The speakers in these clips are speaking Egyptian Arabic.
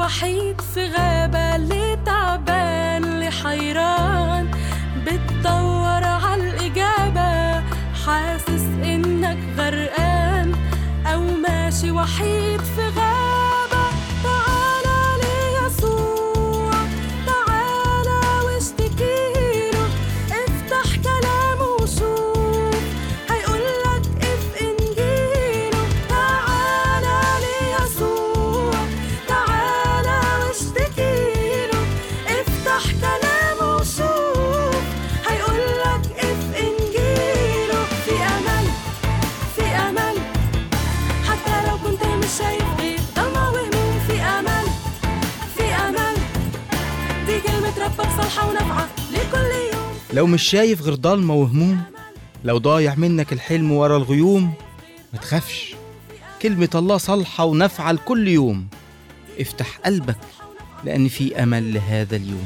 وحيد في غابة اللي تعبان اللي حيران بتدور عالإجابة حاسس إنك غرقان أو ماشي وحيد في غابة تعالى ليسوع تعالى واشتكيله افتح كلامه وشوف هيقولك اف انجيله تعالى ليسوع تعالى واشتكيله افتح كلامه وشوف هيقولك اف انجيله في امل في امل حتى لو كنت مش شايف غير ضلمة وهموم في امل في امل دي كلمة ربك صالحة ونافعة لكل يوم لو مش شايف غير ضلمة وهموم لو ضايع منك الحلم ورا الغيوم ما تخافش كلمة الله صالحة ونافعة لكل يوم افتح قلبك لأن في أمل لهذا اليوم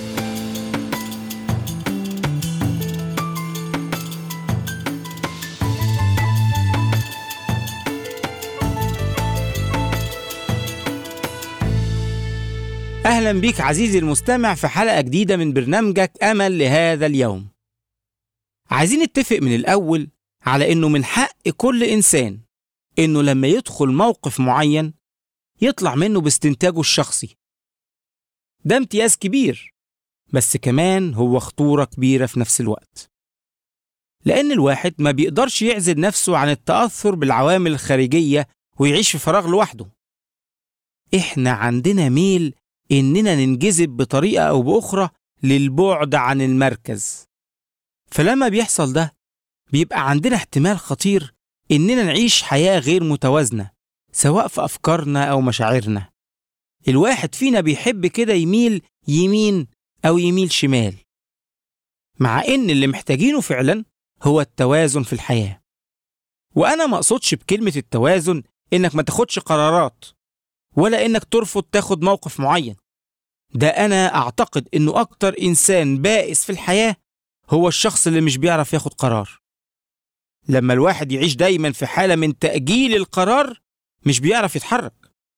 أهلا بيك عزيزي المستمع في حلقة جديدة من برنامجك أمل لهذا اليوم عايزين نتفق من الأول على إنه من حق كل إنسان إنه لما يدخل موقف معين يطلع منه باستنتاجه الشخصي ده امتياز كبير بس كمان هو خطورة كبيرة في نفس الوقت لأن الواحد ما بيقدرش يعزل نفسه عن التأثر بالعوامل الخارجية ويعيش في فراغ لوحده إحنا عندنا ميل إننا ننجذب بطريقة أو بأخرى للبعد عن المركز فلما بيحصل ده بيبقى عندنا احتمال خطير إننا نعيش حياة غير متوازنة سواء في أفكارنا أو مشاعرنا الواحد فينا بيحب كده يميل يمين أو يميل شمال مع إن اللي محتاجينه فعلا هو التوازن في الحياة وأنا ما أقصدش بكلمة التوازن إنك ما تاخدش قرارات ولا إنك ترفض تاخد موقف معين ده أنا أعتقد إنه أكتر إنسان بائس في الحياة هو الشخص اللي مش بيعرف ياخد قرار لما الواحد يعيش دايما في حالة من تأجيل القرار مش بيعرف يتحرك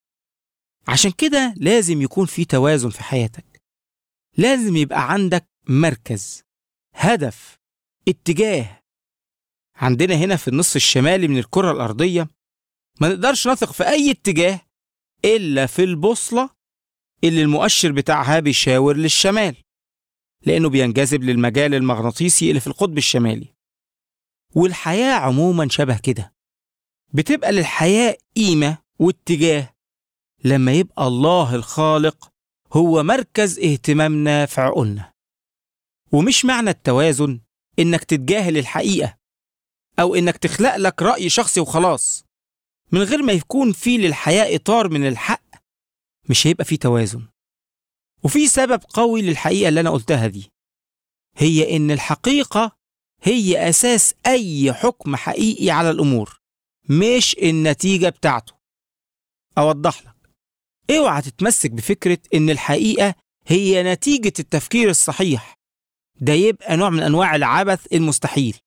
عشان كده لازم يكون في توازن في حياتك لازم يبقى عندك مركز هدف اتجاه عندنا هنا في النصف الشمالي من الكرة الأرضية ما نقدرش نثق في أي اتجاه إلا في البوصلة اللي المؤشر بتاعها بيشاور للشمال لأنه بينجذب للمجال المغناطيسي اللي في القطب الشمالي والحياة عموما شبه كده بتبقى للحياة قيمة واتجاه لما يبقى الله الخالق هو مركز اهتمامنا في عقولنا ومش معنى التوازن إنك تتجاهل الحقيقة أو إنك تخلق لك رأي شخصي وخلاص من غير ما يكون في للحياة إطار من الحق مش هيبقى في توازن وفي سبب قوي للحقيقة اللي أنا قلتها دي هي إن الحقيقة هي أساس أي حكم حقيقي على الأمور مش النتيجة بتاعته أوضح لك اوعى تتمسك بفكرة إن الحقيقة هي نتيجة التفكير الصحيح ده يبقى نوع من أنواع العبث المستحيل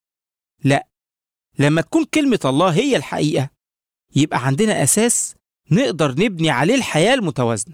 لا لما تكون كلمة الله هي الحقيقة يبقى عندنا أساس نقدر نبني عليه الحياة المتوازنة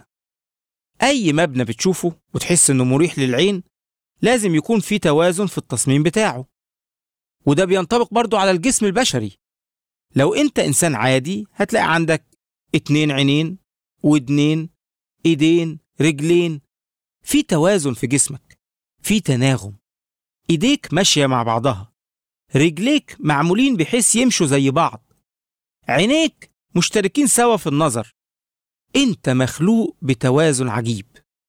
أي مبنى بتشوفه وتحس إنه مريح للعين لازم يكون في توازن في التصميم بتاعه وده بينطبق برضو على الجسم البشري لو أنت إنسان عادي هتلاقي عندك اتنين عينين ودنين ايدين رجلين في توازن في جسمك في تناغم ايديك ماشية مع بعضها رجليك معمولين بحيث يمشوا زي بعض عينيك مشتركين سوا في النظر انت مخلوق بتوازن عجيب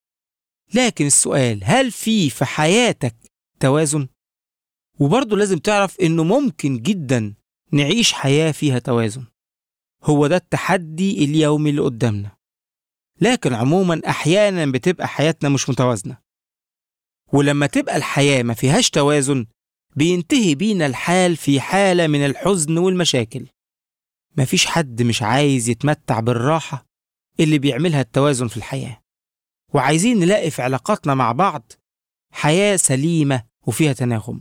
لكن السؤال هل في في حياتك توازن وبرضه لازم تعرف انه ممكن جدا نعيش حياة فيها توازن هو ده التحدي اليومي اللي قدامنا لكن عموما احيانا بتبقى حياتنا مش متوازنة ولما تبقى الحياة ما فيهاش توازن بينتهي بينا الحال في حالة من الحزن والمشاكل مفيش حد مش عايز يتمتع بالراحة اللي بيعملها التوازن في الحياة وعايزين نلاقي في علاقاتنا مع بعض حياة سليمة وفيها تناغم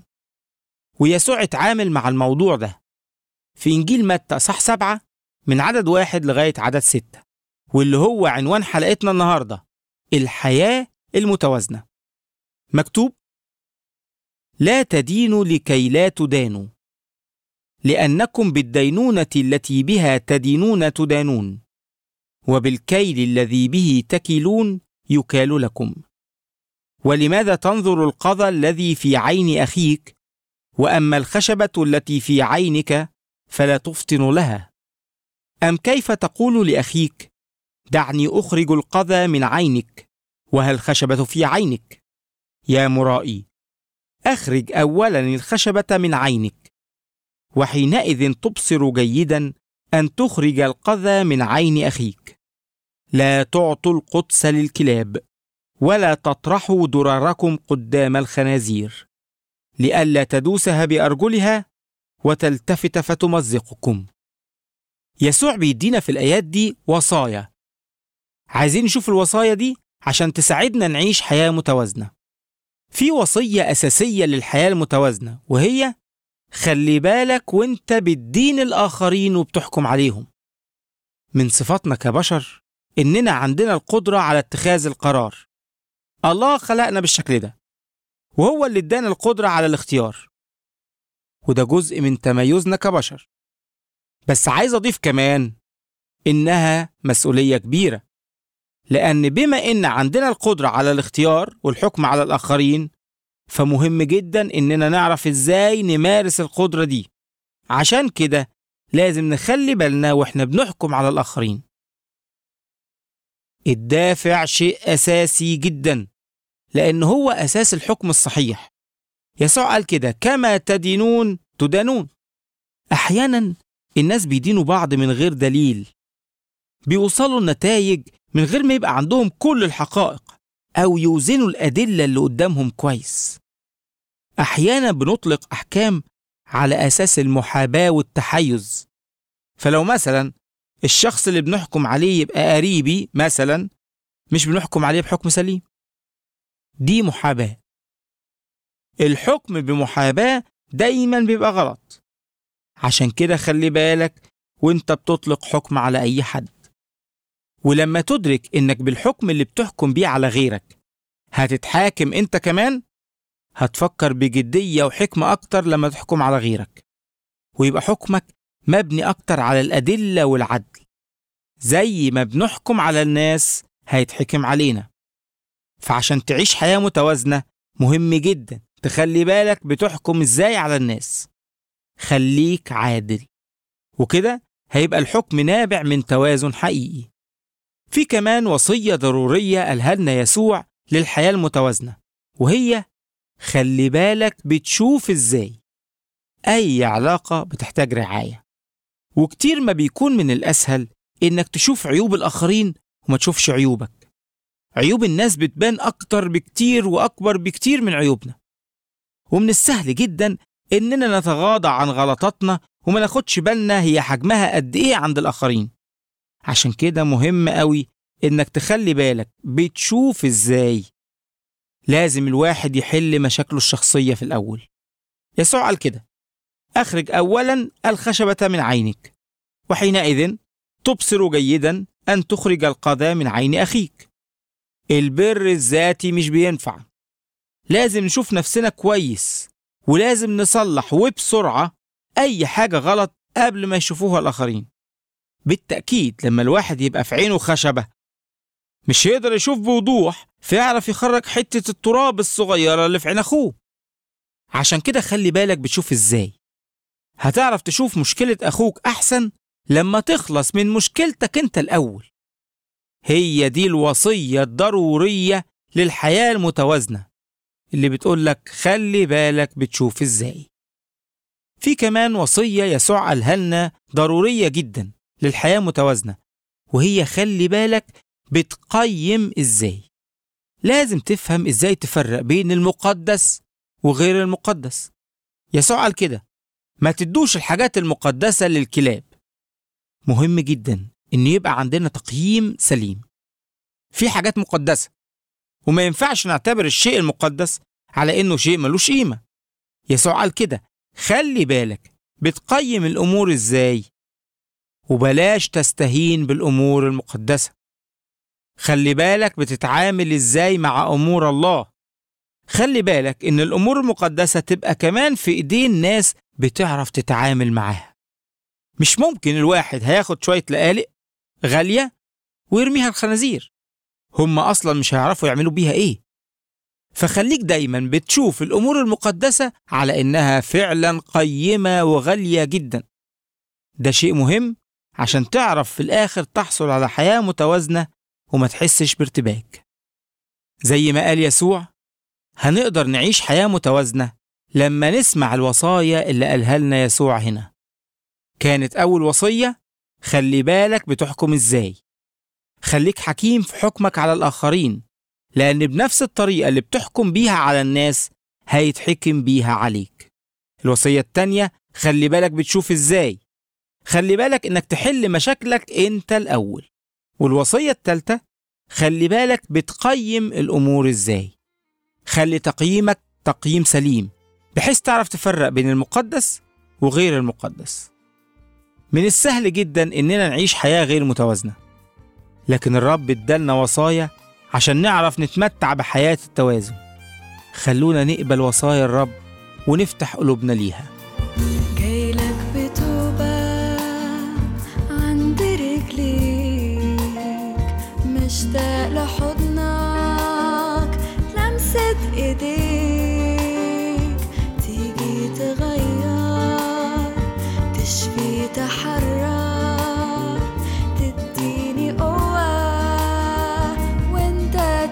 ويسوع اتعامل مع الموضوع ده في إنجيل متى صح سبعة من عدد واحد لغاية عدد ستة واللي هو عنوان حلقتنا النهاردة الحياة المتوازنة مكتوب لا تدينوا لكي لا تدانوا لأنكم بالدينونة التي بها تدينون تدانون وبالكيل الذي به تكلون يكال لكم ولماذا تنظر القضى الذي في عين أخيك وأما الخشبة التي في عينك فلا تفطن لها أم كيف تقول لأخيك دعني أخرج القذى من عينك وهل الخشبة في عينك يا مرائي أخرج أولا الخشبة من عينك وحينئذ تبصر جيدا أن تخرج القذى من عين أخيك لا تعطوا القدس للكلاب ولا تطرحوا درركم قدام الخنازير لئلا تدوسها بأرجلها وتلتفت فتمزقكم يسوع بيدينا في الآيات دي وصايا عايزين نشوف الوصايا دي عشان تساعدنا نعيش حياة متوازنة في وصية أساسية للحياة المتوازنة وهي خلي بالك وانت بتدين الآخرين وبتحكم عليهم من صفاتنا كبشر إننا عندنا القدرة على اتخاذ القرار الله خلقنا بالشكل ده وهو اللي ادانا القدرة على الاختيار وده جزء من تميزنا كبشر بس عايز أضيف كمان إنها مسؤولية كبيرة لأن بما إن عندنا القدرة على الاختيار والحكم على الآخرين فمهم جدا إننا نعرف إزاي نمارس القدرة دي عشان كده لازم نخلي بالنا وإحنا بنحكم على الآخرين الدافع شيء أساسي جدا لأن هو أساس الحكم الصحيح يسوع قال كده كما تدينون تدانون أحيانا الناس بيدينوا بعض من غير دليل بيوصلوا النتائج من غير ما يبقى عندهم كل الحقائق أو يوزنوا الأدلة اللي قدامهم كويس أحيانا بنطلق أحكام على أساس المحاباة والتحيز فلو مثلا الشخص اللي بنحكم عليه يبقى قريبي مثلا مش بنحكم عليه بحكم سليم دي محاباة الحكم بمحاباة دايما بيبقى غلط عشان كده خلي بالك وانت بتطلق حكم على أي حد ولما تدرك إنك بالحكم اللي بتحكم بيه على غيرك هتتحاكم أنت كمان هتفكر بجدية وحكمة أكتر لما تحكم على غيرك ويبقى حكمك مبني أكتر على الأدلة والعدل زي ما بنحكم على الناس هيتحكم علينا فعشان تعيش حياة متوازنة مهم جدا تخلي بالك بتحكم ازاي على الناس خليك عادل وكده هيبقى الحكم نابع من توازن حقيقي في كمان وصية ضرورية قالها لنا يسوع للحياة المتوازنة وهي خلي بالك بتشوف ازاي أي علاقة بتحتاج رعاية وكتير ما بيكون من الأسهل إنك تشوف عيوب الآخرين وما تشوفش عيوبك عيوب الناس بتبان أكتر بكتير وأكبر بكتير من عيوبنا ومن السهل جدا إننا نتغاضى عن غلطاتنا وما ناخدش بالنا هي حجمها قد إيه عند الآخرين عشان كده مهم قوي إنك تخلي بالك بتشوف إزاي لازم الواحد يحل مشاكله الشخصية في الأول يسوع قال كده أخرج أولا الخشبة من عينك وحينئذ تبصر جيدا أن تخرج القذى من عين أخيك البر الذاتي مش بينفع لازم نشوف نفسنا كويس ولازم نصلح وبسرعة أي حاجة غلط قبل ما يشوفوها الآخرين بالتأكيد لما الواحد يبقى في عينه خشبة مش هيقدر يشوف بوضوح فيعرف يخرج حتة التراب الصغيرة اللي في عين أخوه عشان كده خلي بالك بتشوف إزاي هتعرف تشوف مشكلة أخوك أحسن لما تخلص من مشكلتك أنت الأول هي دي الوصية الضرورية للحياة المتوازنة اللي بتقول لك خلي بالك بتشوف إزاي في كمان وصية يسوع قالها لنا ضرورية جدا للحياة المتوازنة وهي خلي بالك بتقيم إزاي لازم تفهم إزاي تفرق بين المقدس وغير المقدس يسوع قال كده ما تدوش الحاجات المقدسة للكلاب مهم جدا إن يبقى عندنا تقييم سليم في حاجات مقدسة وما ينفعش نعتبر الشيء المقدس على إنه شيء ملوش قيمة يسوع قال كده خلي بالك بتقيم الأمور إزاي وبلاش تستهين بالأمور المقدسة خلي بالك بتتعامل ازاي مع امور الله خلي بالك ان الامور المقدسه تبقى كمان في ايدين ناس بتعرف تتعامل معاها مش ممكن الواحد هياخد شويه لقالق غاليه ويرميها الخنازير هم اصلا مش هيعرفوا يعملوا بيها ايه فخليك دايما بتشوف الامور المقدسه على انها فعلا قيمه وغاليه جدا ده شيء مهم عشان تعرف في الاخر تحصل على حياه متوازنه وما تحسش بارتباك زي ما قال يسوع هنقدر نعيش حياه متوازنه لما نسمع الوصايا اللي قالها لنا يسوع هنا كانت اول وصيه خلي بالك بتحكم ازاي خليك حكيم في حكمك على الاخرين لأن بنفس الطريقة اللي بتحكم بيها على الناس هيتحكم بيها عليك. الوصية التانية خلي بالك بتشوف ازاي. خلي بالك انك تحل مشاكلك انت الأول. والوصية التالتة خلي بالك بتقيم الأمور ازاي. خلي تقييمك تقييم سليم بحيث تعرف تفرق بين المقدس وغير المقدس. من السهل جدا اننا نعيش حياة غير متوازنة. لكن الرب ادالنا وصايا عشان نعرف نتمتع بحياة التوازن خلونا نقبل وصايا الرب ونفتح قلوبنا ليها جايلك بتوبة عند رجليك مشتاق لحضنك لمسة ايديك تيجي تغير تشفي تحرر تديني قوة وانت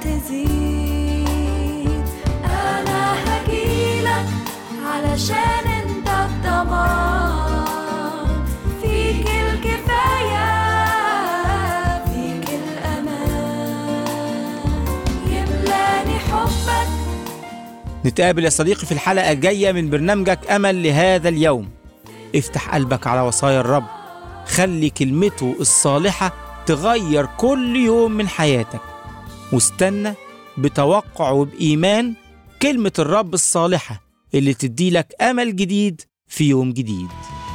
تزيد انا هجيلك علشان انت الضمان فيك الكفاية فيك الأمان يملاني حبك نتقابل يا صديقي في الحلقة الجاية من برنامجك أمل لهذا اليوم افتح قلبك على وصايا الرب خلي كلمته الصالحة تغير كل يوم من حياتك واستنى بتوقع وبإيمان كلمة الرب الصالحة اللي تديلك أمل جديد في يوم جديد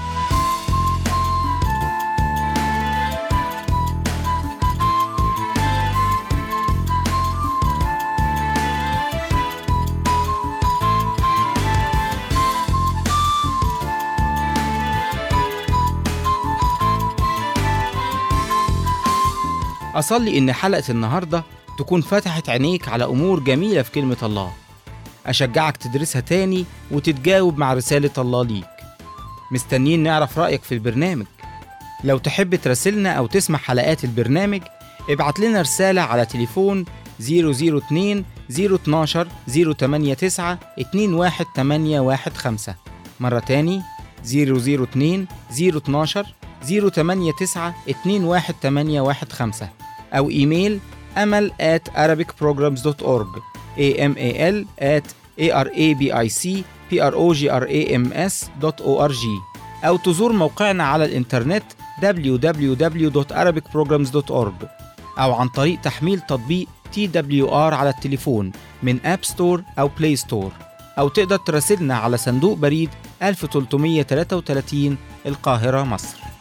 أصلي إن حلقة النهاردة تكون فتحت عينيك على أمور جميلة في كلمة الله أشجعك تدرسها تاني وتتجاوب مع رسالة الله ليك مستنيين نعرف رأيك في البرنامج لو تحب تراسلنا أو تسمع حلقات البرنامج ابعت لنا رسالة على تليفون 002 012 089 21815 مرة تاني 002 012 089 21815 أو إيميل أمل at arabicprograms.org amal at arabicprograms.org أو تزور موقعنا على الإنترنت www.arabicprograms.org أو عن طريق تحميل تطبيق TWR على التليفون من أب ستور أو بلاي ستور أو تقدر تراسلنا على صندوق بريد 1333 القاهرة مصر